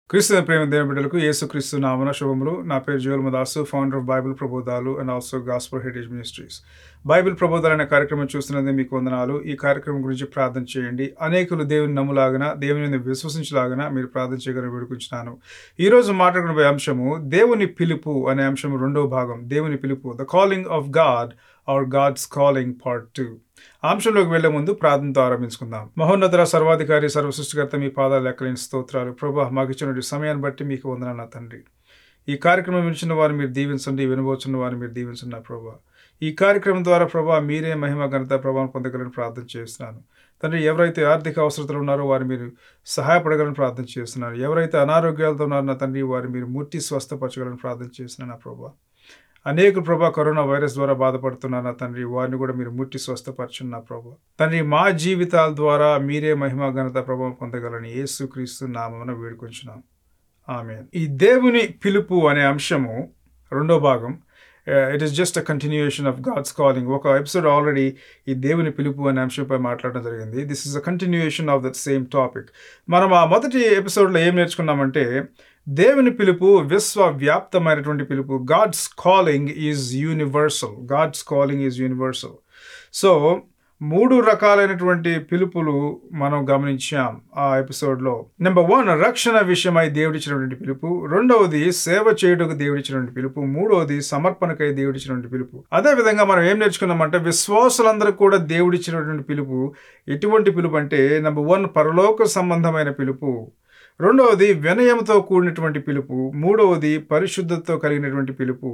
క్రీస్తు ప్రేమ దేవుని బిడ్డలకు యేసుక్రీస్తు నామన శుభములు నా పేరు Jolma Dasu founder of Bible ప్రబోధాలు and also gospel heritage ministries Bible ప్రబోధాలు అనే కార్యక్రమం చూస్తున్నది మీకు వందనాలు ఈ కార్యక్రమం గురించి ప్రార్థన చేయండి అనేకులు దేవుని నమ్ములాగన దేవుని మీద విశ్వసించలాగన మీరు ప్రార్థన చేయగలని వేడుకుంటున్నాను ఈరోజు మాట్లాడుకునే అంశము దేవుని పిలుపు అనే అంశం రెండో భాగం దేవుని పిలుపు the calling of God or God's calling part two అంశంలోకి వెళ్లే ముందు ప్రార్థనతో ఆరంభించుకుందాం మహోన్నతర సర్వాధికారి సర్వసృష్టికర్త మీ పాదాలు లెక్కలేని స్తోత్రాలు ప్రభా మాకు ఇచ్చినటువంటి సమయాన్ని బట్టి మీకు వందన నా తండ్రి ఈ కార్యక్రమం వినిచిన వారు మీరు దీవించండి వినబోచున్న వారు మీరు దీవించండి నా ప్రభా ఈ కార్యక్రమం ద్వారా ప్రభా మీరే మహిమ ఘనత ప్రభావం పొందగలని ప్రార్థన చేస్తున్నాను తండ్రి ఎవరైతే ఆర్థిక అవసరతలు ఉన్నారో వారు మీరు సహాయపడగలని ప్రార్థన చేస్తున్నారు ఎవరైతే అనారోగ్యాలతో ఉన్నారో నా తండ్రి వారు మీరు ముట్టి స్వస్థపరచగలని ప్రార్థన చేస్తున్నాను నా ప్రభా అనేక ప్రభా కరోనా వైరస్ ద్వారా బాధపడుతున్నారు నా తండ్రి వారిని కూడా మీరు ముట్టి స్వస్థపరచున్న ప్రభా తండ్రి మా జీవితాల ద్వారా మీరే మహిమ ఘనత ప్రభావం పొందగలని యేసుక్రీస్తు నామమున వేడుకొంచున్నాం ఆమె ఈ దేవుని పిలుపు అనే అంశము రెండో భాగం it is just a continuation of God's calling ఒక ఎపిసోడ్ ఆల్రెడీ ఈ దేవుని పిలుపు అనే అంశంపై మాట్లాడడం జరిగింది this is a continuation of that same topic మనం ఆ మొదటి ఎపిసోడ్లో ఏం నేర్చుకున్నామంటే దేవుని పిలుపు విశ్వవ్యాప్తమైనటువంటి పిలుపు God's calling is universal God's calling is universal so మూడు రకాలైనటువంటి పిలుపులు మనం గమనించాం ఆ ఎపిసోడ్లో నెంబర్ వన్ రక్షణ విషయమై దేవుడిచ్చినటువంటి పిలుపు రెండవది సేవ చేయుటకు దేవుడిచ్చినటువంటి పిలుపు మూడవది సమర్పణకై దేవుడిచ్చినటువంటి పిలుపు అదే విధంగా మనం ఏం నేర్చుకున్నామంటే విశ్వాసులందరూ కూడా దేవుడిచ్చినటువంటి పిలుపు ఎటువంటి పిలుపు అంటే నెంబర్ వన్ పరలోక సంబంధమైన పిలుపు రెండవది వినయంతో కూడినటువంటి పిలుపు మూడవది పరిశుద్ధతతో కలిగినటువంటి పిలుపు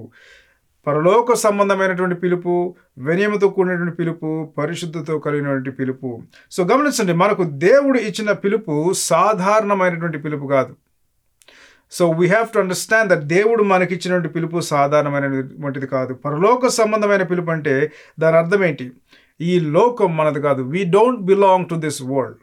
పరలోక సంబంధమైనటువంటి పిలుపు వినయముతో కూడినటువంటి పిలుపు పరిశుద్ధతో కలిగినటువంటి పిలుపు సో గమనించండి మనకు దేవుడు ఇచ్చిన పిలుపు సాధారణమైనటువంటి పిలుపు కాదు so we have to understand that దేవుడు మనకిచ్చినటువంటి పిలుపు సాధారణమైనటువంటిది కాదు పరలోక సంబంధమైన పిలుపు అంటే దాని అర్థం ఏంటి ఈ లోకం మనది కాదు we don't belong to this world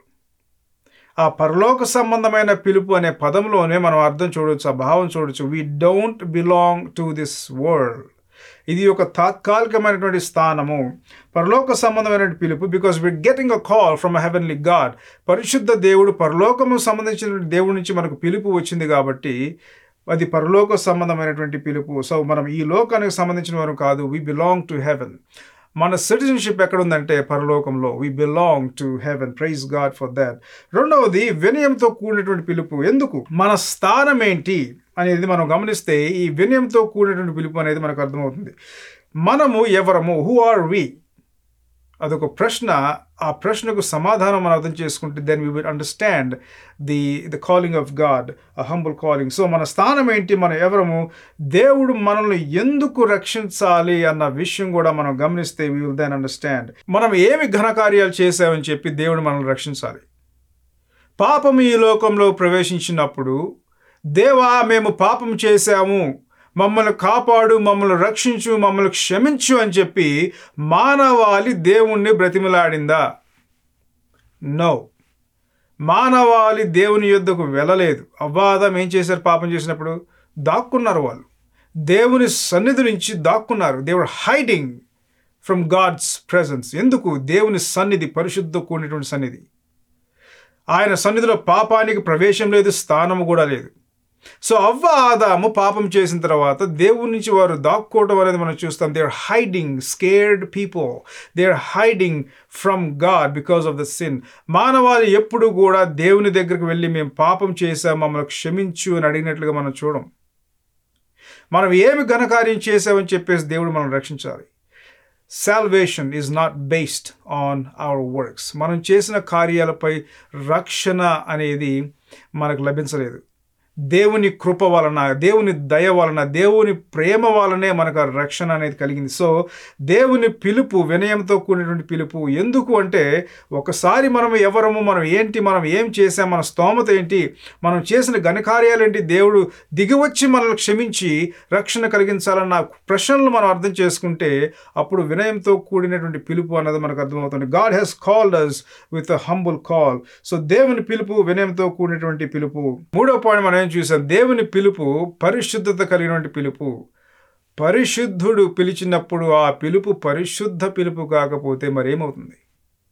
ఆ పరలోక సంబంధమైన పిలుపు అనే పదంలోనే మనం అర్థం చూడవచ్చు ఆ భావం చూడవచ్చు we don't belong to this world ఇది ఒక తాత్కాలికమైనటువంటి స్థానము పరలోక సంబంధమైనటువంటి పిలుపు because we're getting a call from heavenly God పరిశుద్ధ దేవుడు పరలోకము సంబంధించిన దేవుడి నుంచి మనకు పిలుపు వచ్చింది కాబట్టి అది పరలోక సంబంధమైనటువంటి పిలుపు సో మనం ఈ లోకానికి సంబంధించిన వారు కాదు వీ బిలాంగ్ టు హెవెన్ మన సిటిజన్షిప్ ఎక్కడుందంటే పరలోకంలో we belong to heaven praise God for that రెండవది వినయంతో కూడినటువంటి పిలుపు ఎందుకు మన స్థానం ఏంటి అనేది మనం గమనిస్తే ఈ వినయంతో కూడినటువంటి పిలుపు అనేది మనకు అర్థమవుతుంది మనము ఎవరము హూ ఆర్ వి అదొక ప్రశ్న ఆ ప్రశ్నకు సమాధానం మనం అర్థం చేసుకుంటే then we will understand the the calling of God a humble calling so మన స్థానం ఏంటి మనం ఎవరము దేవుడు మనల్ని ఎందుకు రక్షించాలి అన్న విషయం కూడా మనం గమనిస్తే వీ విల్ దెన్ అండర్స్టాండ్ మనం ఏమి ఘనకార్యాలు చేసామని చెప్పి దేవుడు మనల్ని రక్షించాలి పాపం ఈ లోకంలో ప్రవేశించినప్పుడు దేవా మేము పాపం చేశాము మమ్మల్ని కాపాడు మమ్మల్ని రక్షించు మమ్మల్ని క్షమించు అని చెప్పి మానవాళి దేవుణ్ణి బ్రతిమలాడిందా నో మానవాళి దేవుని యుద్ధకు వెళ్ళలేదు అవ్వాదం ఏం చేశారు పాపం చేసినప్పుడు దాక్కున్నారు వాళ్ళు దేవుని సన్నిధి నుంచి దాక్కున్నారు దేవుడు హైడింగ్ ఫ్రమ్ గాడ్స్ ప్రజెన్స్ ఎందుకు దేవుని సన్నిధి పరిశుద్ధ కూడినటువంటి సన్నిధి ఆయన సన్నిధిలో పాపానికి ప్రవేశం లేదు స్థానము కూడా లేదు సో అవ్వ ఆదాము పాపం చేసిన తర్వాత దేవుడి నుంచి వారు దాక్కోవడం అనేది మనం చూస్తాం they are hiding scared people they are hiding from God because of the sin మానవాళి ఎప్పుడు కూడా దేవుని దగ్గరికి వెళ్ళి మేము పాపం చేసాం మమ్మల్ని క్షమించు అని అడిగినట్లుగా మనం చూడం మనం ఏమి ఘనకార్యం చేసామని చెప్పేసి దేవుడు మనం రక్షించాలి salvation is not based on our works మనం చేసిన కార్యాలపై రక్షణ అనేది మనకు లభించలేదు దేవుని కృప వలన దేవుని దయ వలన దేవుని ప్రేమ వలనే మనకు ఆ రక్షణ అనేది కలిగింది సో దేవుని పిలుపు వినయంతో కూడినటువంటి పిలుపు ఎందుకు అంటే ఒకసారి మనం ఎవరము మనం ఏంటి మనం ఏం చేసాం మన స్తోమత ఏంటి మనం చేసిన ఘనకార్యాలు ఏంటి దేవుడు దిగివచ్చి మనల్ని క్షమించి రక్షణ కలిగించాలన్న ప్రశ్నలు మనం అర్థం చేసుకుంటే అప్పుడు వినయంతో కూడినటువంటి పిలుపు అన్నది మనకు అర్థమవుతుంది God has called us with a humble call so దేవుని పిలుపు వినయంతో కూడినటువంటి పిలుపు మూడో పాయింట్ మనం ఏం చూసాం దేవుని పిలుపు పరిశుద్ధత కలిగినటువంటి పిలుపు పరిశుద్ధుడు పిలిచినప్పుడు ఆ పిలుపు పరిశుద్ధ పిలుపు కాకపోతే మరేమవుతుంది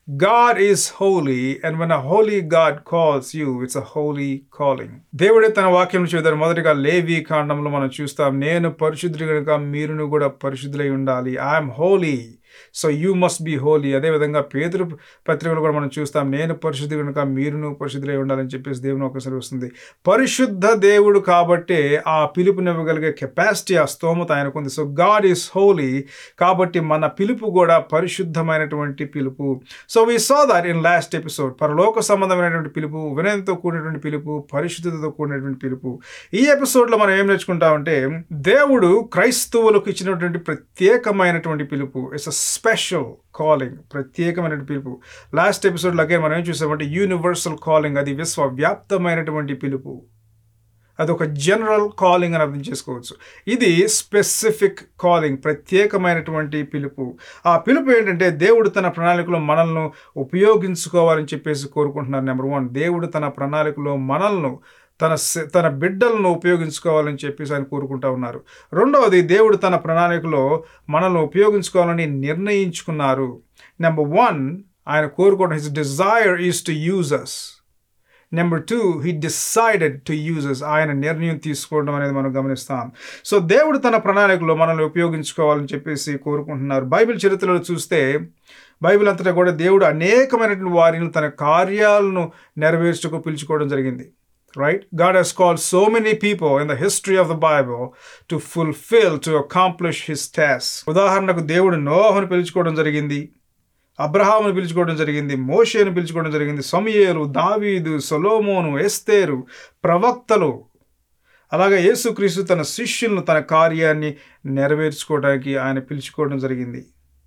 God is holy, and when a holy God calls you, it's a holy calling. దేవుడే తన వాక్యం చూద్దారు మొదటిగా లేవి కాండంలో మనం చూస్తాం నేను పరిశుద్ధుడు కనుక మీరును కూడా పరిశుద్ధులై ఉండాలి I'm holy so you must be holy అదేవిధంగా పేదరు పత్రికలు కూడా మనం చూస్తాం నేను పరిశుద్ధి కనుక మీరును పరిశుద్ధులై ఉండాలని చెప్పేసి దేవుని ఒకసారి వస్తుంది పరిశుద్ధ దేవుడు కాబట్టే ఆ పిలుపునివ్వగలిగే కెపాసిటీ ఆ స్తోమత ఆయనకుంది సో గాడ్ ఈస్ హోలీ కాబట్టి మన పిలుపు కూడా పరిశుద్ధమైనటువంటి పిలుపు so we saw that in last episode పరలోక సంబంధమైనటువంటి పిలుపు వినయంతో కూడినటువంటి పిలుపు పరిశుద్ధతతో కూడినటువంటి పిలుపు ఈ ఎపిసోడ్లో మనం ఏం నేర్చుకుంటామంటే దేవుడు క్రైస్తవులకు ఇచ్చినటువంటి ప్రత్యేకమైనటువంటి పిలుపు ఇట్స్ అ స్పెషల్ కాలింగ్ ప్రత్యేకమైన పిలుపు లాస్ట్ ఎపిసోడ్లో అగే మనం ఏం చూసామంటే యూనివర్సల్ కాలింగ్ అది విశ్వవ్యాప్తమైనటువంటి పిలుపు అది ఒక జనరల్ కాలింగ్ అని అర్థం చేసుకోవచ్చు ఇది స్పెసిఫిక్ కాలింగ్ ప్రత్యేకమైనటువంటి పిలుపు ఆ పిలుపు ఏంటంటే దేవుడు తన ప్రణాళికలో మనల్ని ఉపయోగించుకోవాలని చెప్పేసి కోరుకుంటున్నారు నెంబర్ వన్ దేవుడు తన ప్రణాళికలో మనల్ని తన తన బిడ్డలను ఉపయోగించుకోవాలని చెప్పేసి ఆయన కోరుకుంటా ఉన్నారు రెండవది దేవుడు తన ప్రణాళికలో మనల్ని ఉపయోగించుకోవాలని నిర్ణయించుకున్నారు నెంబర్ వన్ ఆయన కోరుకోవడం his desire is to use us number two he decided to uses ఆయన నిర్ణయం తీసుకోవడం అనేది మనం గమనిస్తాం సో దేవుడు తన ప్రణాళికలో మనల్ని ఉపయోగించుకోవాలని చెప్పేసి కోరుకుంటున్నారు బైబిల్ చరిత్రలో చూస్తే బైబిల్ అంతటా కూడా దేవుడు అనేకమైనటువంటి వారిని తన కార్యాలను నెరవేర్చుకు పిలుచుకోవడం జరిగింది right? God has called so many people in the history of the Bible to fulfill, to accomplish his tasks. ఉదాహరణకు దేవుడు నోహను పిలుచుకోవడం జరిగింది అబ్రహామును పిలుచుకోవడం జరిగింది మోషేను పిలుచుకోవడం జరిగింది సమయేలు దావీదు సొలోమోను ఎస్తేరు ప్రవక్తలు అలాగే యేసుక్రీస్తు తన శిష్యులను తన కార్యాన్ని నెరవేర్చుకోవడానికి ఆయన పిలుచుకోవడం జరిగింది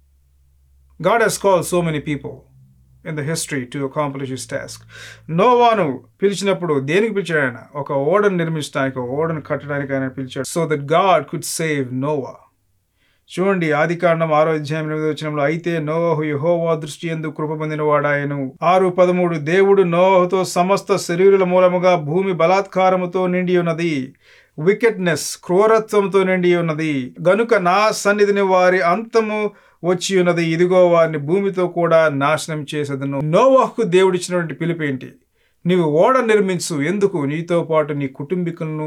God has call so many people in the history to accomplish his task నోవాను పిలిచినప్పుడు దేనికి పిలిచాడు ఆయన ఒక ఓడను నిర్మించడానికి ఒక ఓడను కట్టడానికి ఆయన పిలిచాడు so that God could save Noah చూడండి ఆది కాండం ఆరో అధ్యాయం ఎనిమిది వచ్చినంలో అయితే నోహు యహోవా దృష్టి ఎందు కృప పొందిన వాడాయను ఆరు పదమూడు దేవుడు నోహుతో సమస్త శరీరుల మూలముగా భూమి బలాత్కారముతో నిండి ఉన్నది వికెట్నెస్ క్రూరత్వంతో నిండి ఉన్నది గనుక నా సన్నిధిని వారి అంతము వచ్చి ఉన్నది ఇదిగో వారిని భూమితో కూడా నాశనం చేసేదను నోవాహ్కు దేవుడిచ్చినటువంటి పిలుపు ఏంటి నీవు ఓడ నిర్మించు ఎందుకు నీతో పాటు నీ కుటుంబీకులను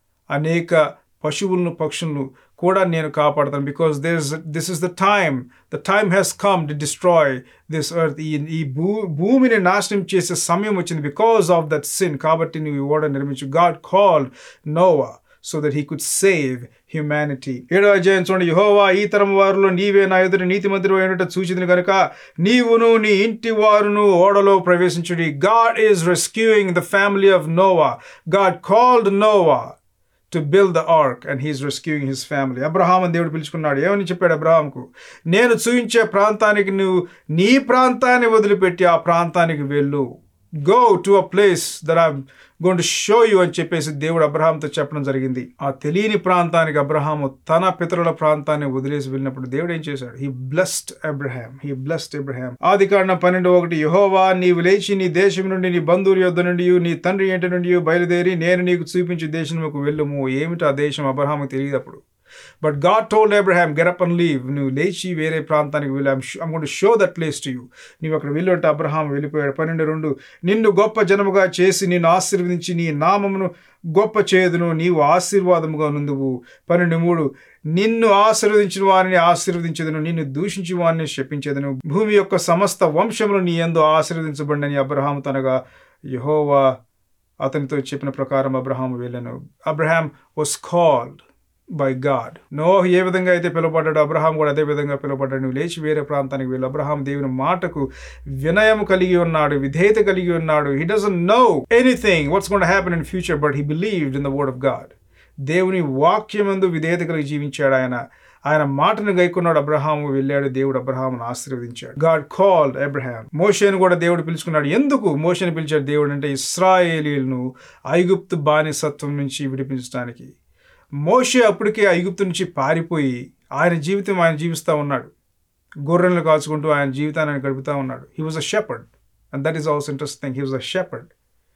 అనేక పశువులను పక్షులను కూడా నేను కాపాడతాను because this this is the time the time has come to destroy this earth ఈ ఈ భూ భూమిని నాశనం చేసే సమయం వచ్చింది బికాస్ ఆఫ్ దట్ సిన్ కాబట్టి నువ్వు ఈ ఓడ నిర్మించు God called Noah so that he could save humanity ఏడో అధ్యాయం చూడండి యహోవా ఈ తరం వారిలో నీవే నా ఎదురు నీతి మంత్రి అయినట్టు సూచింది కనుక నీవును నీ ఇంటి వారును ఓడలో ప్రవేశించుడి God is rescuing the family of Noah God called Noah to build the ark and he's rescuing his family Abraham అని దేవుడు పిలుచుకున్నాడు ఏమని చెప్పాడు అబ్రహాంకు నేను చూపించే ప్రాంతానికి నువ్వు నీ ప్రాంతాన్ని వదిలిపెట్టి ఆ ప్రాంతానికి వెళ్ళు go to a place that I gonna show you యూ అని చెప్పేసి దేవుడు అబ్రహాంతో చెప్పడం జరిగింది ఆ తెలియని ప్రాంతానికి అబ్రహాము తన పితరుల ప్రాంతాన్ని వదిలేసి వెళ్ళినప్పుడు దేవుడు ఏం చేశాడు he blessed Abraham he blessed Abraham ఆది కారణం పన్నెండు ఒకటి యహోవా నీవు లేచి నీ దేశం నుండి నీ బంధువుల యొద్ద నుండి నీ తండ్రి ఇంటి నుండి బయలుదేరి నేను నీకు చూపించే దేశంలోకి వెళ్ళుము ఏమిటి ఆ దేశం అబ్రహాము తెలియదు అప్పుడు but God told Abraham get up and leave నువ్వు లేచి వేరే ప్రాంతానికి వెళ్ళి I'm gonna show that place to you నీవు అక్కడ వెళ్ళుంటే అబ్రహాం వెళ్ళిపోయాడు పన్నెండు రెండు నిన్ను గొప్ప జనముగా చేసి నిన్ను ఆశీర్వదించి నీ నామమును గొప్ప చేదును నీవు ఆశీర్వాదముగా నుందువు పన్నెండు మూడు నిన్ను ఆశీర్వదించిన వారిని ఆశీర్వదించదును నిన్ను దూషించిన వారిని శపించేదను భూమి యొక్క సమస్త వంశములు నీ ఎందు ఆశీర్వదించబడినని అబ్రహాం తనగా యహోవా అతనితో చెప్పిన ప్రకారం అబ్రహాం వెళ్ళాను Abraham was called by God Noah ఏ విధంగా అయితే పిలువబడ్డాడు అబ్రహాం కూడా అదే విధంగా పిలువబడ్డాడు నువ్వు లేచి వేరే ప్రాంతానికి వెళ్ళి అబ్రహాం దేవుని మాటకు వినయం కలిగి ఉన్నాడు విధేయత కలిగి ఉన్నాడు he doesn't know anything what's gonna happen in future but he believed in the word of God దేవుని వాక్యమందు విధేయత కలిగి జీవించాడు ఆయన ఆయన మాటను గైకున్నాడు అబ్రహాము వెళ్ళాడు దేవుడు అబ్రహామును ఆశీర్వదించాడు గాడ్ కాల్డ్ అబ్రహాం మోషేను కూడా దేవుడు పిలుచుకున్నాడు ఎందుకు మోషేని పిలిచాడు దేవుడు అంటే ఇస్రాయేలీలను ఐగుప్తు బానిసత్వం నుంచి విడిపించడానికి మోషే అప్పటికే ఐగుప్తు నుంచి పారిపోయి ఆయన జీవితం ఆయన జీవిస్తూ ఉన్నాడు గొర్రెలను కాల్చుకుంటూ ఆయన జీవితాన్ని ఆయన గడుపుతూ ఉన్నాడు he was a shepherd and that is also interesting he was a shepherd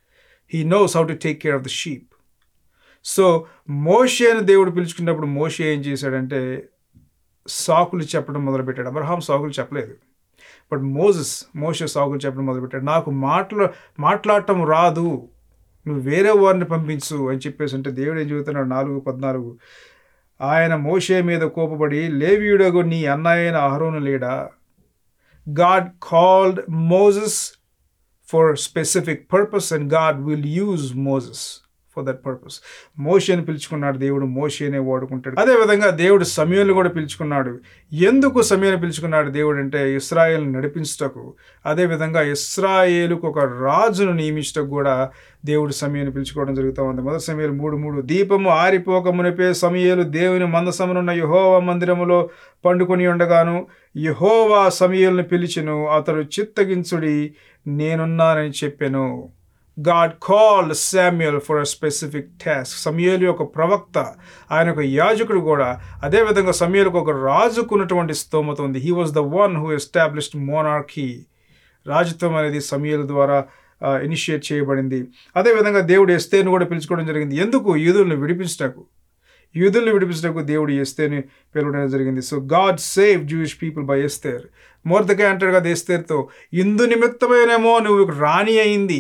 he knows how to take care of the sheep so మోషేను దేవుడు పిలుచుకున్నప్పుడు మోషే ఏం చేశాడంటే సాకులు చెప్పడం మొదలుపెట్టాడు అబ్రహాం సాకులు చెప్పలేదు బట్ మోజెస్ మోషే సాగులు చెప్పడం మొదలుపెట్టాడు నాకు మాట్లా మాట్లాడటం రాదు నువ్వు వేరే వారిని పంపించు అని చెప్పేసి అంటే దేవుడు ఏం చెబుతున్నాడు నాలుగు పద్నాలుగు ఆయన మోషే మీద కోపపడి లేవీయుడగు నీ అన్నయ్యన అహరోను లేడా God called Moses for specific purpose and God will use Moses for that purpose మోషేని పిలుచుకున్నాడు దేవుడు మోషేనే వాడుకుంటాడు అదేవిధంగా దేవుడు సమయాన్ని కూడా పిలుచుకున్నాడు ఎందుకు సమయాన్ని పిలుచుకున్నాడు దేవుడు అంటే ఇస్రాయేల్ నడిపించటకు అదేవిధంగా ఇస్రాయేలుకు ఒక రాజును నియమించటకు కూడా దేవుడు సమయాన్ని పిలుచుకోవడం జరుగుతూ ఉంది మొదటి సమయాలు మూడు మూడు దీపము ఆరిపోక మునిపే సమయాలు దేవుని మందసమునున్న యహోవా మందిరములో పండుకొని ఉండగాను యహోవా సమయాలను పిలిచెను అతడు చిత్తగించుడి నేనున్నానని చెప్పాను God called Samuel for a specific task సమయలు ఒక ప్రవక్త ఆయన ఒక యాజకుడు కూడా అదేవిధంగా సమయలకు ఒక రాజుకున్నటువంటి స్తోమత ఉంది he was the one who established monarchy రాజత్వం అనేది సమయల ద్వారా ఇనిషియేట్ చేయబడింది అదేవిధంగా దేవుడు ఎస్తేను కూడా పిలుచుకోవడం జరిగింది ఎందుకు యూదులను విడిపించటకు యూదుల్ని విడిపించడానికి దేవుడు ఎస్తేని పిలవడం జరిగింది so God save Jewish people by Esther మోర్దకే అంటాడు కదా ఎస్తేర్తో ఇందు నిమిత్తమేనేమో నువ్వు రాణి అయింది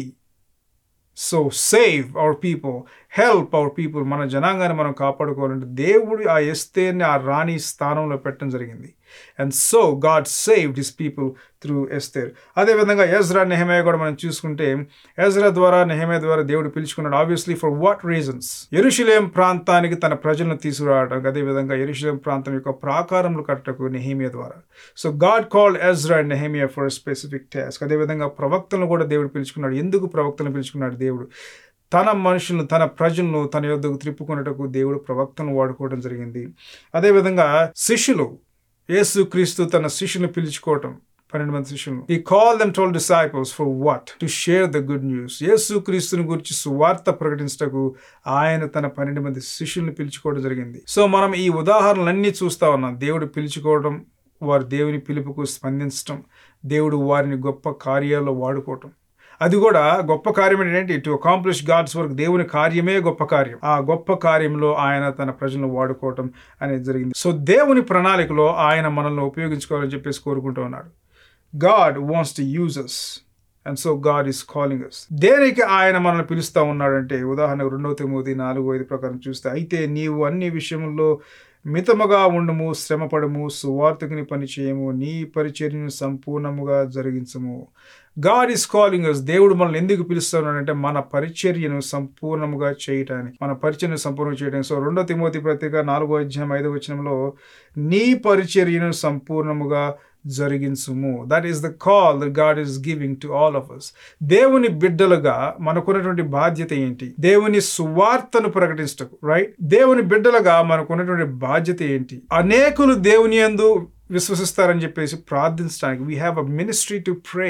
so save our people help our people మన జనాంగాన్ని మనం కాపాడుకోవాలంటే దేవుడు ఆ ఎస్తేర్ని ఆ రాణి స్థానంలో పెట్టడం జరిగింది and so God save his people through Esther అదేవిధంగా ఎజ్రా నెహమే కూడా మనం చూసుకుంటే ఎజ్రా ద్వారా నెహమే ద్వారా దేవుడు పిలుచుకున్నాడు ఆబ్వియస్లీ ఫర్ వాట్ రీజన్స్ ఎరుషులేం ప్రాంతానికి తన ప్రజలను తీసుకురావడానికి అదేవిధంగా ఎరుషులేం ప్రాంతం యొక్క ప్రాకారములు కట్టకు నెహేమియా ద్వారా so God called Ezra and Nehemiah for specific task అదేవిధంగా ప్రవక్తలను కూడా దేవుడు పిలుచుకున్నాడు ఎందుకు ప్రవక్తలను పిలుచుకున్నాడు దేవుడు తన మనుషులను తన ప్రజలను తన యొద్దకు త్రిప్పుకున్నటకు దేవుడు ప్రవక్తను వాడుకోవడం జరిగింది అదేవిధంగా శిష్యులు యేసు క్రీస్తు తన శిష్యుని పిలుచుకోవటం పన్నెండు మంది శిష్యులు he call them told disciples for what to share the good news Yesu క్రీస్తుని గురించి సువార్త ప్రకటించటకు ఆయన తన పన్నెండు మంది శిష్యుల్ని పిలుచుకోవడం జరిగింది సో మనం ఈ ఉదాహరణలన్నీ చూస్తా ఉన్నాం దేవుడు పిలుచుకోవడం వారు దేవుని పిలుపుకు స్పందించటం దేవుడు వారిని గొప్ప కార్యాల్లో వాడుకోవటం అది కూడా గొప్ప కార్యం ఏంటంటే టు అకాంప్లిష్ గాడ్స్ వర్క్ దేవుని కార్యమే గొప్ప కార్యం ఆ గొప్ప కార్యంలో ఆయన తన ప్రజలను వాడుకోవటం అనేది జరిగింది సో దేవుని ప్రణాళికలో ఆయన మనల్ని ఉపయోగించుకోవాలని చెప్పేసి కోరుకుంటూ ఉన్నాడు God wants to use us and so God is calling us దేనికి ఆయన మనల్ని పిలుస్తూ ఉన్నాడంటే ఉదాహరణకు రెండవ తొమ్మిది నాలుగు ఐదు ప్రకారం చూస్తే అయితే నీవు అన్ని విషయంలో మితముగా ఉండుము శ్రమపడము సువార్తకుని పని చేయము నీ పరిచర్యను సంపూర్ణముగా జరిగించము గాడ్ ఈస్ కాలింగ్ అస్ దేవుడు మనల్ని ఎందుకు పిలుస్తున్నాడంటే మన పరిచర్యను సంపూర్ణముగా చేయటానికి మన పరిచర్యను సంపూర్ణంగా చేయడానికి సో రెండో తిమోతి పత్రిక నాలుగో అధ్యాయం ఐదో వచనంలో నీ పరిచర్యను సంపూర్ణముగా జరిగించుము that is the call the God is giving to all of us దేవుని బిడ్డలుగా మనకున్నటువంటి బాధ్యత ఏంటి దేవుని సువార్తను ప్రకటించటకు రైట్ దేవుని బిడ్డలుగా మనకున్నటువంటి బాధ్యత ఏంటి అనేకులు దేవుని యందు విశ్వసిస్తారని చెప్పేసి ప్రార్థించడానికి we have a ministry to pray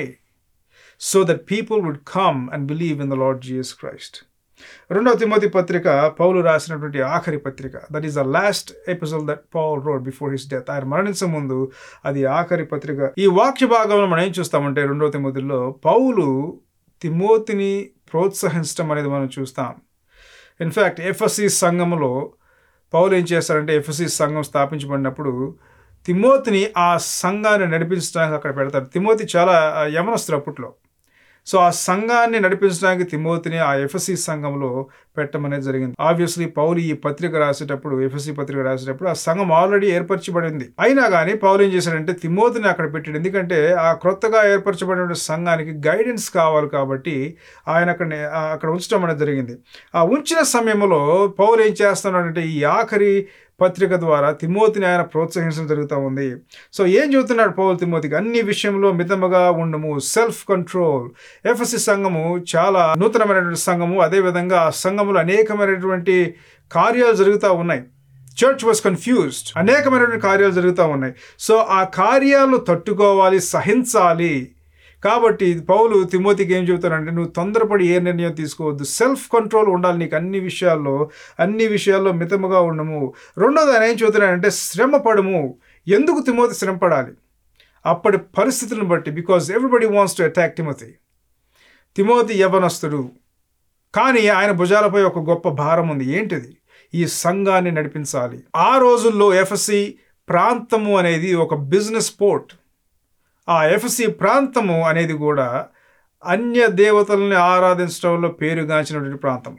so that people would come and believe in the Lord Jesus Christ రెండవ తిమోతి పత్రిక పౌలు రాసినటువంటి ఆఖరి పత్రిక that is the last episode that Paul wrote before his death ఆయన మరణించే ముందు అది ఆఖరి పత్రిక ఈ వాక్య భాగంలో మనం ఏం చూస్తామంటే రెండవ తిమోతిలో పౌలు తిమోతిని ప్రోత్సహించడం అనేది మనం చూస్తాం ఇన్ఫ్యాక్ట్ ఎఫ్ఎస్సి సంఘంలో పౌలు ఏం చేస్తారంటే ఎఫ్ఎస్సి సంఘం స్థాపించబడినప్పుడు తిమోతిని ఆ సంఘాన్ని నడిపించడానికి అక్కడ పెడతారు తిమోతి చాలా యమనస్తుడు అప్పట్లో సో ఆ సంఘాన్ని నడిపించడానికి తిమోతిని ఆ ఎఫ్ఎస్సి సంఘంలో పెట్టమనేది జరిగింది ఆబ్వియస్లీ పౌలు ఈ పత్రిక రాసేటప్పుడు ఎఫ్ఎస్సి పత్రిక రాసేటప్పుడు ఆ సంఘం ఆల్రెడీ ఏర్పరచబడింది అయినా కానీ పౌలు ఏం చేశాడంటే తిమోతిని అక్కడ పెట్టాడు ఎందుకంటే ఆ క్రొత్తగా ఏర్పరచబడిన సంఘానికి గైడెన్స్ కావాలి కాబట్టి ఆయన అక్కడ అక్కడ ఉంచడం అనేది జరిగింది ఆ ఉంచిన సమయంలో పౌలు ఏం చేస్తున్నాడంటే ఈ ఆఖరి పత్రిక ద్వారా తిమోతిని ఆయన ప్రోత్సహించడం జరుగుతూ ఉంది సో ఏం చెబుతున్నాడు పౌలు తిమోతికి అన్ని విషయంలో మితముగా ఉండము సెల్ఫ్ కంట్రోల్ ఎఫ్ఎస్సి సంఘము చాలా నూతనమైనటువంటి సంఘము అదేవిధంగా ఆ సంఘములో అనేకమైనటువంటి కార్యాలు జరుగుతూ ఉన్నాయి చర్చ్ వాజ్ కన్ఫ్యూజ్డ్ అనేకమైనటువంటి కార్యాలు జరుగుతూ ఉన్నాయి సో ఆ కార్యాలు తట్టుకోవాలి సహించాలి కాబట్టి పౌలు తిమోతికి ఏం చెబుతానంటే నువ్వు తొందరపడి ఏ నిర్ణయం తీసుకోవద్దు సెల్ఫ్ కంట్రోల్ ఉండాలి నీకు అన్ని విషయాల్లో అన్ని విషయాల్లో మితముగా ఉండము రెండోది ఆయన ఏం చెబుతున్నాడంటే శ్రమ పడము ఎందుకు తిమోతి శ్రమ పడాలి అప్పటి పరిస్థితులను బట్టి because everybody wants to attack Timothy Timothy యవనస్తుడు కానీ ఆయన భుజాలపై ఒక గొప్ప భారం ఉంది ఏంటిది ఈ సంఘాన్ని నడిపించాలి ఆ రోజుల్లో ఎఫ్ఎస్సి ప్రాంతము అనేది ఒక బిజినెస్ పోర్ట్ ఆ ఎఫ్సి ప్రాంతము అనేది కూడా అన్య దేవతల్ని ఆరాధించడంలో పేరుగాంచినటువంటి ప్రాంతం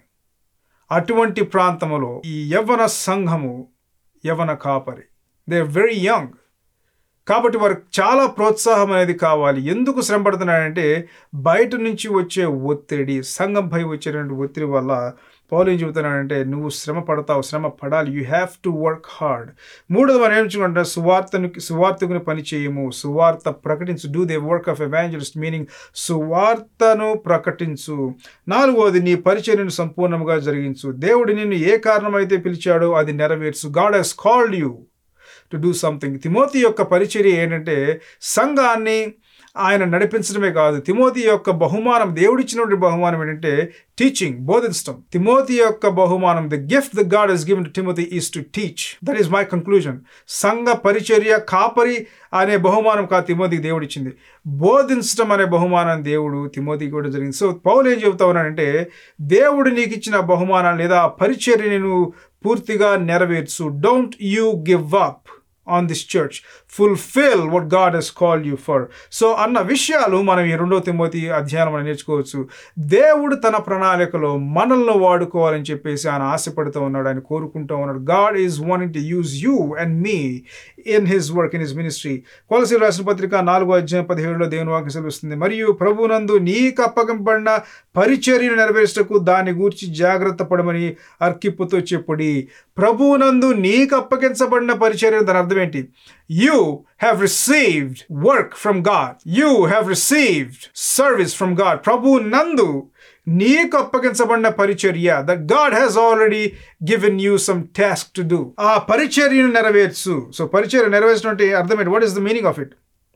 అటువంటి ప్రాంతములో ఈ యవ్వన సంఘము యవ్వన కాపరి దే ఆర్ వెరీ యంగ్ కాబట్టి వారికి చాలా ప్రోత్సాహం అనేది కావాలి ఎందుకు శ్రమ పడుతున్నాడంటే బయట నుంచి వచ్చే ఒత్తిడి సంఘంపై వచ్చేటువంటి ఒత్తిడి వల్ల పౌలు ఏం చెబుతున్నాడంటే నువ్వు శ్రమ పడతావు శ్రమ పడాలి you have to work hard మూడోది మనం ఏమించుకుంటే సువార్తను సువార్తకుని పని చేయము సువార్త ప్రకటించు do the work of evangelist meaning సువార్తను ప్రకటించు నాలుగోది నీ పరిచర్యను సంపూర్ణంగా జరిగించు దేవుడు నిన్ను ఏ కారణమైతే పిలిచాడో అది నెరవేర్చు God has called you to do something Timothy యొక్క పరిచర్య ఏంటంటే సంఘాన్ని ఆయన నడిపించడమే కాదు తిమోతి యొక్క బహుమానం దేవుడిచ్చినటువంటి బహుమానం ఏంటంటే టీచింగ్ బోధించడం తిమోతి యొక్క బహుమానం the gift the God is given to Timothy is to teach that is my conclusion సంఘ పరిచర్య కాపరి అనే బహుమానం కాదు తిమోతికి దేవుడిచ్చింది బోధించడం అనే బహుమానం దేవుడు తిమోతికి కూడా జరిగింది సో పౌలు ఏం చెబుతా ఉన్నానంటే దేవుడు నీకు ఇచ్చిన బహుమానం లేదా ఆ పరిచర్యని నువ్వు పూర్తిగా నెరవేర్చు don't you give up on this church fulfil what God has call you for so అన్న విషయాలు మనం ఈ రెండో తిమ్మతి అధ్యయనం మనం నేర్చుకోవచ్చు దేవుడు తన ప్రణాళికలో మనల్ని వాడుకోవాలని చెప్పేసి ఆయన ఆశపడుతూ ఉన్నాడు ఆయన కోరుకుంటూ ఉన్నాడు God is wanting to use you and me in his work in his ministry కొలసి రాసిన పత్రిక నాలుగో అధ్యాయం పదిహేడులో దేవుని వాక్యం సెలవుస్తుంది మరియు ప్రభునందు నీకు అప్పగింపబడిన పరిచర్యను నెరవేర్చటకు దాని గూర్చి జాగ్రత్త పడమని అర్కిప్పుతో చెప్పుడి ప్రభునందు నీకు అప్పగించబడిన పరిచర్య దాని అర్థం ఏంటి you have received work from God you have received service from God ప్రభు నందు నీకు అప్పగించబడిన పరిచర్య that God has already given you some task to do ఆ పరిచర్యను నెరవేర్చు సో పరిచర్య నెరవేర్చడం అంటే అర్థం ఏంటి what is the meaning of it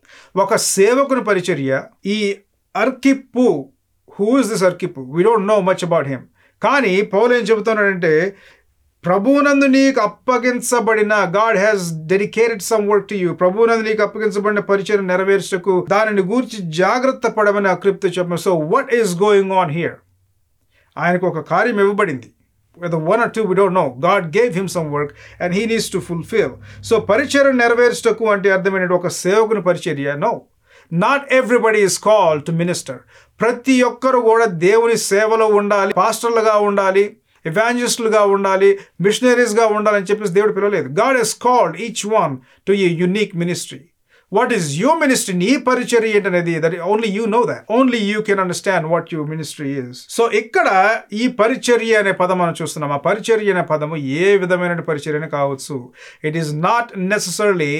ఒక సేవకుని పరిచర్య ఈ అర్కిప్పు హూ ఇస్ దిస్ అర్కిప్పు we don't know much about him కానీ పౌలు ఏం చెబుతున్నాడంటే ప్రభువునందు నీకు అప్పగించబడిన God has dedicated some work to you ప్రభువునందు నీకు అప్పగించబడిన పరిచయం నెరవేర్చకు దానిని గూర్చి జాగ్రత్త పడమని అక్రిప్తో చెప్పాను so what is going on here ఆయనకు ఒక కార్యం ఇవ్వబడింది whether one or two we don't know god gave him some work and he needs to fulfill so పరిచర్య నెరవేర్చటకు అంటే అర్థమైనటువంటి ఒక సేవకుని పరిచర్య no not everybody is call to minister ప్రతి ఒక్కరు కూడా దేవుని సేవలో ఉండాలి పాస్టర్లుగా ఉండాలి ఎవాంజలిస్టులుగా ఉండాలి మిషనరీస్గా ఉండాలని చెప్పేసి దేవుడు పిలవలేదు God has called each one to a unique ministry what is your ministry నీ పరిచర్య ఏంటనేది that only you know that only you can understand what your ministry is so ఇక్కడ ఈ పరిచర్య అనే పదం మనం చూస్తున్నాం ఆ పరిచర్య అనే పదము ఏ విధమైన పరిచర్యనే కావచ్చు it is not necessarily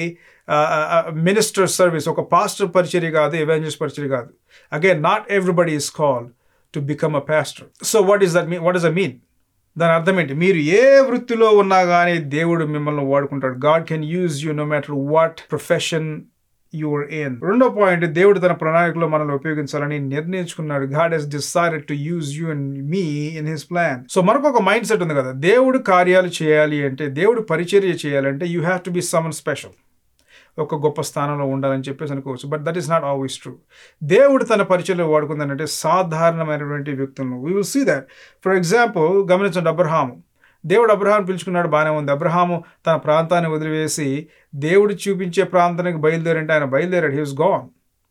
minister service ఒక పాస్టర్ పరిచర్య కాదు ఎవాంజలిస్ట్ పరిచర్య కాదు again not everybody is call to become a pastor so what is that mean what is a mean దాని అర్థం ఏంటి మీరు ఏ వృత్తిలో ఉన్నా కానీ దేవుడు మిమ్మల్ని వాడుకుంటాడు God can use you no matter what profession your in రెండో పాయింట్ దేవుడు తన ప్రణాళికలో మనల్ని ఉపయోగించాలని నిర్ణయించుకున్నాడు God has decided to use you and me in his plan so మనకు ఒక మైండ్ సెట్ ఉంది కదా దేవుడు కార్యాలు చేయాలి అంటే దేవుడు పరిచర్య చేయాలంటే you have to be someone special ఒక గొప్ప స్థానంలో ఉండాలని చెప్పేసి అనుకోవచ్చు but that is not always true దేవుడు తన పరిచయలో వాడుకుందంటే సాధారణమైనటువంటి వ్యక్తులను we will see that for example గమనించండి అబ్రహాము దేవుడు అబ్రహాం పిలుచుకున్నాడు బాగానే ఉంది అబ్రహాము తన ప్రాంతాన్ని వదిలివేసి దేవుడు చూపించే ప్రాంతానికి బయలుదేరంటే ఆయన బయలుదేరాడు he was gone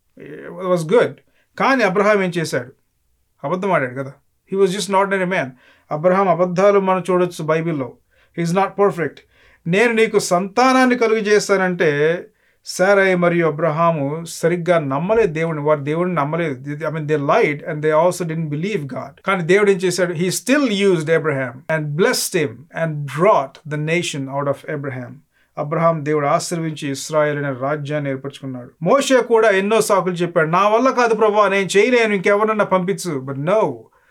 was good కానీ అబ్రహాం ఏం చేశాడు అబద్ధం ఆడాడు కదా he was just not an man Abraham అబద్ధాలు మనం చూడొచ్చు బైబిల్లో హీఈస్ నాట్ పర్ఫెక్ట్ నేను నీకు సంతానాన్ని కలుగు చేస్తానంటే సరే మరియు అబ్రహాము సరిగ్గా నమ్మలేదు దేవుడిని వారు దేవుడిని నమ్మలేదు I mean they lied and they also didn't believe God కానీ దేవుడు ఏం చేశాడు he still used Abraham and blessed him and brought the nation out of Abraham Abraham దేవుడు ఆశీర్వించి ఇస్రాయల్ అనే రాజ్యాన్ని ఏర్పరచుకున్నాడు మోషే కూడా ఎన్నో సాకులు చెప్పాడు నా వల్ల కాదు ప్రభా నేను చేయలేను ఇంకెవరన్నా పంపించు but no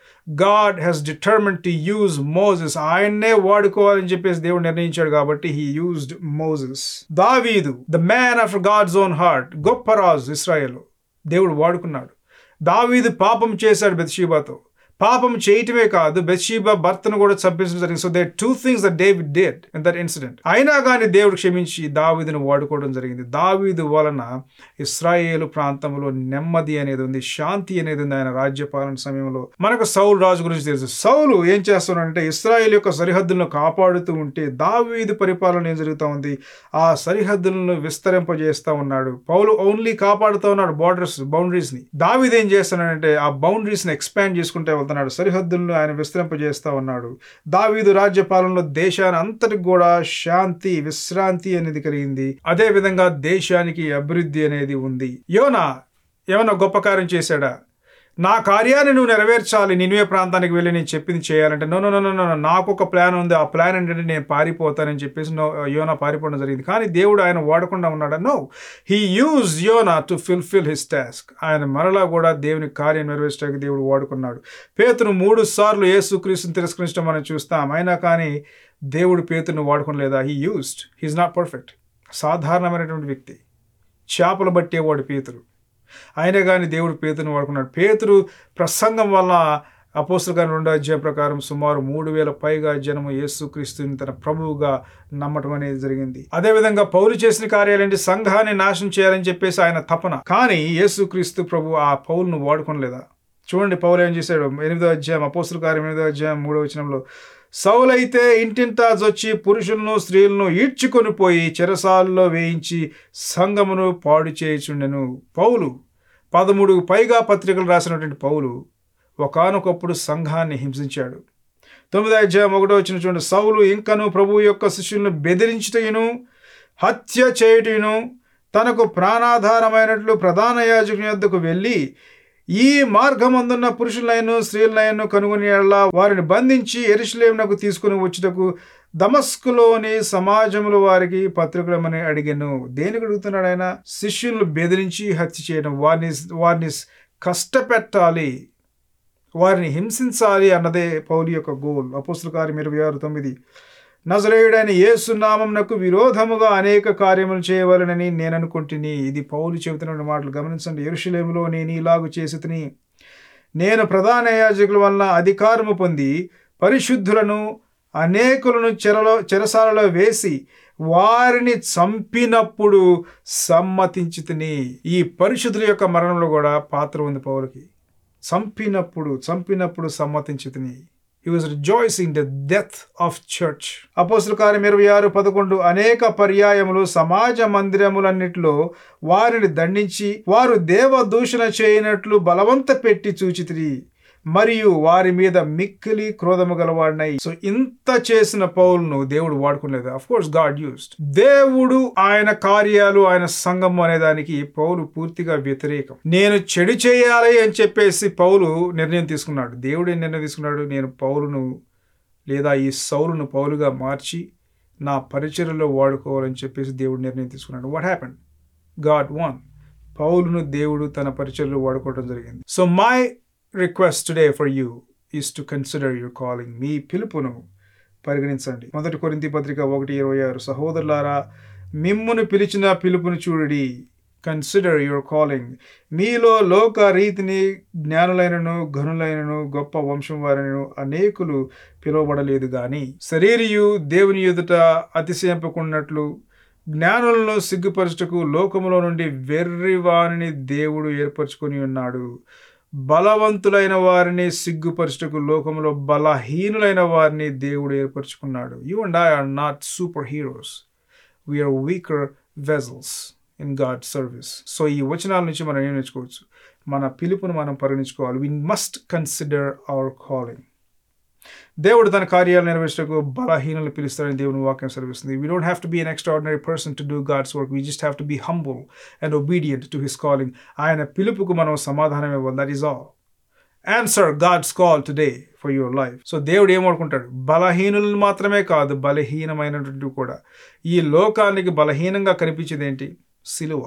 God has determine to use Moses ఆయన్నే వాడుకోవాలని చెప్పేసి దేవుడు నిర్ణయించాడు కాబట్టి హీ యూజ్డ్ మోజెస్ దావీదు the man of God's own heart గొప్ప రాజు ఇస్రాయేల్ దేవుడు వాడుకున్నాడు దావీదు పాపం చేశాడు బెత్షీబాతో పాపం చేయటమే కాదు బెత్షీబా భర్తను కూడా చంపించడం జరిగింది so they two things that David did in that incident అయినా కానీ దేవుడు క్షమించి దావీదును వాడుకోవడం జరిగింది దావీదు వలన ఇస్రాయేలు ప్రాంతంలో నెమ్మది అనేది ఉంది శాంతి అనేది ఉంది ఆయన రాజ్యపాలన సమయంలో మనకు సౌలు రాజు గురించి తెలుసు సౌలు ఏం చేస్తున్నాడంటే ఇస్రాయేల్ యొక్క సరిహద్దులను కాపాడుతూ ఉంటే దావీదు పరిపాలన ఏం జరుగుతూ ఉంది ఆ సరిహద్దులను విస్తరింపజేస్తా ఉన్నాడు పౌలు ఓన్లీ కాపాడుతూ ఉన్నాడు బార్డర్స్ బౌండరీస్ ని దావీదు ఏం చేస్తున్నాడంటే ఆ బౌండరీస్ ని ఎక్స్పాండ్ చేసుకుంటే వెళ్తున్నాడు సరిహద్దులను ఆయన విస్తరింపజేస్తా ఉన్నాడు దావీదు రాజ్యపాలనలో దేశాన్ని అంతటికి కూడా శాంతి విశ్రాంతి అనేది కలిగింది అదే విధంగా దేశానికి అభివృద్ధి అనేది ఉంది యోనా ఏమన్నా గొప్ప కార్యం చేశాడా నా కార్యాన్ని నువ్వు నెరవేర్చాలి నిన్వే ప్రాంతానికి వెళ్ళి నేను చెప్పింది చేయాలంటే నో నో నో నో నాకు ఒక ప్లాన్ ఉంది ఆ ప్లాన్ ఏంటంటే నేను పారిపోతానని చెప్పేసి నో యోనా పారిపోవడం జరిగింది కానీ దేవుడు ఆయన వాడకుండా ఉన్నాడా నో హీ యూజ్ యోనా టు ఫుల్ఫిల్ హిస్ టాస్క్ ఆయన మరలా కూడా దేవుని కార్యం నెరవేర్చడానికి దేవుడు వాడుకున్నాడు పేతును మూడు సార్లు యేసుక్రీస్తుని తిరస్కరించడం మనం చూస్తాం అయినా కానీ దేవుడు పేతును వాడుకోలేదా he used he is not perfect సాధారణమైనటువంటి వ్యక్తి చేపలు పట్టేవాడు పేతురు అయినా కానీ దేవుడు పేతుని వాడుకున్నాడు పేతురు ప్రసంగం వల్ల అపోస్తుల గారి రెండో అధ్యాయం ప్రకారం సుమారు మూడు వేల పైగా జనము యేసుక్రీస్తుని తన ప్రభువుగా నమ్మటం అనేది జరిగింది అదేవిధంగా పౌలు చేసిన కార్యాలేంటి సంఘాన్ని నాశనం చేయాలని చెప్పేసి ఆయన తపన కానీ యేసుక్రీస్తు ప్రభు ఆ పౌలును వాడుకోలేదా చూడండి పౌలు ఏం చేశాడు ఎనిమిదో అధ్యాయం అపోస్తుల కార్యం ఎనిమిదో అధ్యాయం మూడో వచనంలో సౌలైతే ఇంటింటా జొచ్చి పురుషులను స్త్రీలను ఈడ్చుకొని పోయి చెరసాల్లో వేయించి సంఘమును పాడు చేయుచుండెను పౌలు పదమూడు పైగా పత్రికలు రాసినటువంటి పౌలు ఒకనొకప్పుడు సంఘాన్ని హింసించాడు తొమ్మిది అధ్యాయం ఒకటో వచ్చిన చూడండి సౌలు ఇంకను ప్రభు యొక్క శిష్యులను బెదిరించుటయును హత్య చేయుటయును తనకు ప్రాణాధారమైనట్లు ప్రధాన యాజకుని యొద్దకు వెళ్ళి ఈ మార్గమందున్న పురుషులైన స్త్రీలైన కనుగొని వారిని బంధించి ఎరుషులేమునకు తీసుకుని వచ్చుటకు దమస్కులోని సమాజములు వారికి పత్రికలమని అడిగాను దేనికి అడుగుతున్నాడు ఆయన శిష్యులను బెదిరించి హత్య చేయడం వారిని వారిని కష్టపెట్టాలి వారిని హింసించాలి అన్నదే పౌలి యొక్క గోల్ అపోస్తుల కార్యం ఇరవై ఆరు తొమ్మిది నజరేయుడైన యేసునామంనకు విరోధముగా అనేక కార్యములు చేయవలనని నేను అనుకుంటుని ఇది పౌలు చెబుతున్న మాటలు గమనించండి ఎరుషులేములో నేను ఇలాగు చేసి నేను ప్రధాన యాజకుల వలన అధికారము పొంది పరిశుద్ధులను అనేకులను చెరలో చెరసాలలో వేసి వారిని చంపినప్పుడు సమ్మతించి ఈ పరిశుద్ధుల యొక్క మరణంలో కూడా పాత్ర ఉంది పౌలకి చంపినప్పుడు చంపినప్పుడు సమ్మతించి he was rejoicing the death of church అపోస్తుల కార్యం ఇరవై ఆరు పదకొండు అనేక పర్యాయములు సమాజ మందిరములన్నిటిలో వారిని దండించి వారు దేవదూషణ చేయనట్లు బలవంత పెట్టి చూచితిరి మరియు వారి మీద మిక్కిలి క్రోధము గలవాడినాయి సో ఇంత చేసిన పౌలను దేవుడు వాడుకోలేదు అఫ్ కోర్స్ గాడ్ యూస్డ్ దేవుడు ఆయన కార్యాలు ఆయన సంఘము అనే దానికి పౌలు పూర్తిగా వ్యతిరేకం నేను చెడు చేయాలి అని చెప్పేసి పౌలు నిర్ణయం తీసుకున్నాడు దేవుడు ఏం నిర్ణయం తీసుకున్నాడు నేను పౌలును లేదా ఈ సౌలును పౌలుగా మార్చి నా పరిచయలో వాడుకోవాలని చెప్పేసి దేవుడు నిర్ణయం తీసుకున్నాడు వాట్ హ్యాపెన్ గాడ్ వన్ పౌలును దేవుడు తన పరిచయలో వాడుకోవడం జరిగింది so my request today for you is to consider your calling మీ పిలుపును పరిగణించండి మొదటి కొరింతి పత్రిక ఒకటి ఇరవై ఆరు సహోదరులారా మిమ్మును పిలిచిన పిలుపును చూడడి కన్సిడర్ యువర్ కాలింగ్ మీలో లోక రీతిని జ్ఞానులైనను ఘనులైనను గొప్ప వంశం వారిను అనేకులు పిలువబడలేదు గాని శరీరియు దేవుని ఎదుట అతిశయింపకున్నట్లు జ్ఞానులను సిగ్గుపరచుటకు లోకములో నుండి వెర్రివాణిని దేవుడు ఏర్పరచుకొని ఉన్నాడు బలవంతులైన వారిని సిగ్గుపరచుటకు లోకంలో బలహీనులైన వారిని దేవుడు ఏర్పరచుకున్నాడు you and I are not super heroes we are weaker vessels in God service so ఈ వచనాల నుంచి మనం ఏం నేర్చుకోవచ్చు మన పిలుపును మనం పరిగణించుకోవాలి we must consider our calling దేవుడు తన కార్యాలు నెరవేర్చకు బలహీనలు పిలుస్తారని దేవుని వాక్యం సెలవిస్తుంది we don't have to be an extraordinary person to do God's work we just have to be humble and obedient to his calling ఆయన పిలుపుకు మనం సమాధానం ఇవ్వాలి that is all answer God's call today for your life so దేవుడు ఏమనుకుంటాడు బలహీనులను మాత్రమే కాదు బలహీనమైనటువంటి కూడా ఈ లోకానికి బలహీనంగా కనిపించేది ఏంటి సిలువ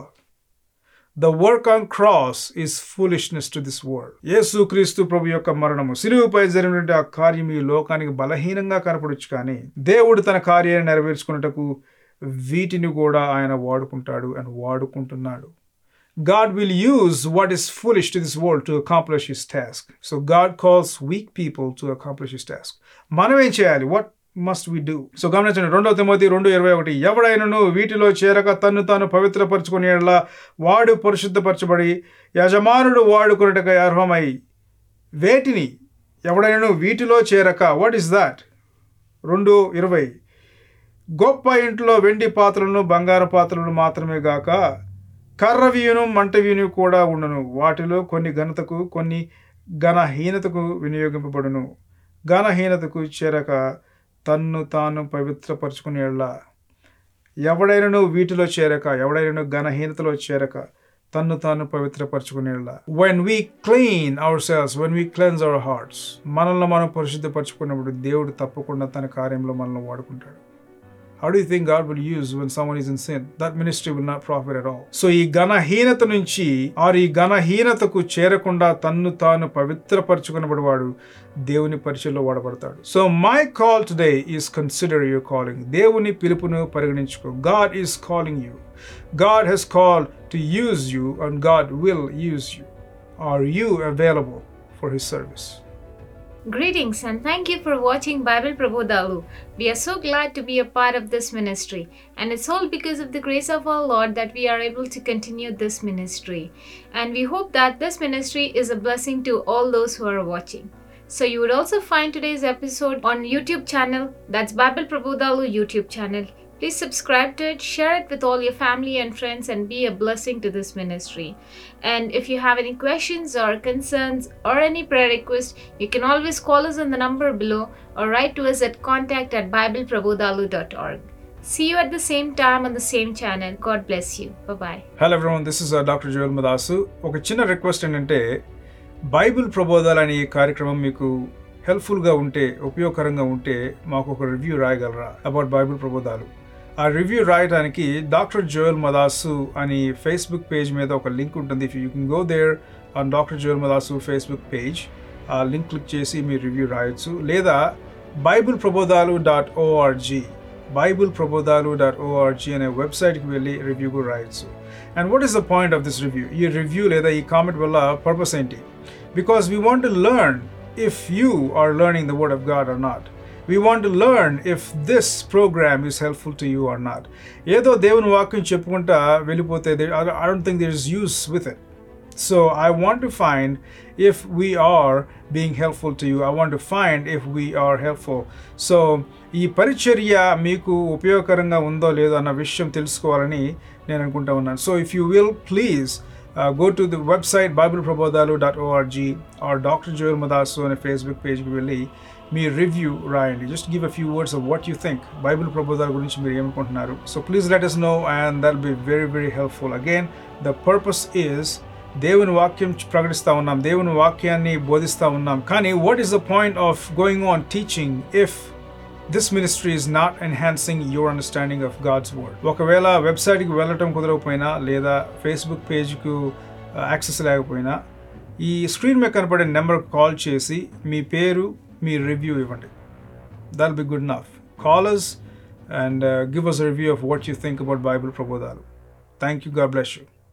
the work on cross is foolishness to this world Yesu క్రీస్తు ప్రభు యొక్క మరణము సిలువుపై జరిగినటువంటి ఆ కార్యం ఈ లోకానికి బలహీనంగా కనపడొచ్చు కానీ దేవుడు తన కార్యాన్ని నెరవేర్చుకున్నటకు వీటిని కూడా ఆయన వాడుకుంటాడు అండ్ వాడుకుంటున్నాడు God will use what is foolish to this world to accomplish his task. So God calls weak people to accomplish his task. మనం ఏం చేయాలి what must we do so గమనించండి రెండో తిమోతి రెండు ఇరవై ఒకటి ఎవడైనను వీటిలో చేరక తన్ను తాను పవిత్రపరచుకుని వాడు పరిశుద్ధపరచబడి యజమానుడు వాడుకున్నట్టుగా అర్హమై వేటిని ఎవడైనను వీటిలో చేరక వాట్ ఈస్ దాట్ రెండు ఇరవై గొప్ప ఇంట్లో వెండి పాత్రలను బంగారు పాత్రలను మాత్రమే గాక కర్రవీయును మంటవీయును కూడా ఉండును వాటిలో కొన్ని ఘనతకు కొన్ని ఘనహీనతకు వినియోగింపబడును ఘనహీనతకు చేరక తన్ను తాను పవిత్రపరచుకునేలా ఎవడైనను వీటిలో చేరక ఎవడైనను ఘనహీనతలో చేరక తన్ను తాను పవిత్రపరచుకునేలా when we clean our selves when we cleanse our hearts మనల్ని మనం పరిశుద్ధపరచుకున్నప్పుడు దేవుడు తప్పకుండా తన కార్యంలో మనల్ని వాడుకుంటాడు How do you think God will use when someone is in sin? That ministry will not profit at all. So ఈ ఘనహీనత నుంచి ఆరు ఈ ఘనహీనతకు చేరకుండా తన్ను తాను పవిత్రపరచుకున్నవాడు దేవుని పరిచయంలో వాడబడతాడు so my call today is consider your calling దేవుని పిలుపును పరిగణించుకో God is calling you God has call to use you and God will use you are you available for his service Greetings and thank you for watching Bible Prabodhalu. We are so glad to be a part of this ministry, and it's all because of the grace of our Lord that we are able to continue this ministry. And we hope that this ministry is a blessing to all those who are watching. So you would also find today's episode on YouTube channel, that's Bible Prabodhalu YouTube channel. Please subscribe to it, share it with all your family and friends, and be a blessing to this ministry. And if you have any questions or concerns or any prayer requests, you can always call us on the number below or write to us at contact at bibleprabodhalu.org. See you at the same time on the same channel. God bless you. Bye bye. Hello everyone this is doctor Joel Madasu ఒక చిన్న request ఏంటంటే Bible ప్రబోధాలు అనే ఈ కార్యక్రమం మీకు హెల్ప్ఫుల్గా ఉంటే ఉపయోగకరంగా ఉంటే మాకు ఒక రివ్యూ రాయగలరా అబౌట్ బైబిల్ ప్రబోధాలు ఆ రివ్యూ రాయడానికి డాక్టర్ జోయల్ మదాసు అని ఫేస్బుక్ పేజ్ మీద ఒక లింక్ ఉంటుంది if you can go there on doctor Joel Madasu Facebook page ఆ లింక్ క్లిక్ చేసి మీ రివ్యూ రాయొచ్చు లేదా బైబిల్ ప్రబోధాలు డాట్ ఓఆర్జీ బైబుల్ ప్రబోధాలు డాట్ ఓఆర్జీ అనే వెబ్సైట్కి వెళ్ళి రివ్యూ కూడా రాయొచ్చు and what is the point of this review ఈ రివ్యూ లేదా ఈ కామెంట్ వల్ల పర్పస్ ఏంటి because we want to learn if you are learning the word of God or not we want to learn if this program is helpful to you or not ఏదో దేవుని వాక్యం చెప్పుకుంటా వెళ్ళిపోతే I don't think there is use with it So I want to find if we are being helpful to you. I want to find if we are helpful. So ఈ పరిచర్య మీకు ఉపయోగకరంగా ఉందో లేదో అన్న విషయం తెలుసుకోవాలని నేను అనుకుంటా ఉన్నాను so if you will please go to the website Bible ప్రబోధాలు dot O R G or doctor Joel Madasu అనే ఫేస్బుక్ పేజ్కి వెళ్ళి మీ రివ్యూ రాయండి just give a few words of what you think Bible ప్రబోధాల గురించి మీరు ఏమనుకుంటున్నారు so please let us know and that be very very helpful again the purpose is దేవుని వాక్యం ప్రకటిస్తూ ఉన్నాం దేవుని వాక్యాన్ని బోధిస్తూ ఉన్నాం కానీ what is the point of going on teaching if this ministry is not enhancing your understanding of God's word ఒకవేళ వెబ్సైట్కి వెళ్ళటం కుదరకపోయినా లేదా ఫేస్బుక్ పేజ్కు యాక్సెస్ లేకపోయినా ఈ స్క్రీన్ మీద కనపడే నెంబర్ కాల్ చేసి మీ పేరు మీ రివ్యూ ఇవ్వండి that'll be good enough callers and give us review of what you think about Bible ప్రబోధాలు thank you God bless you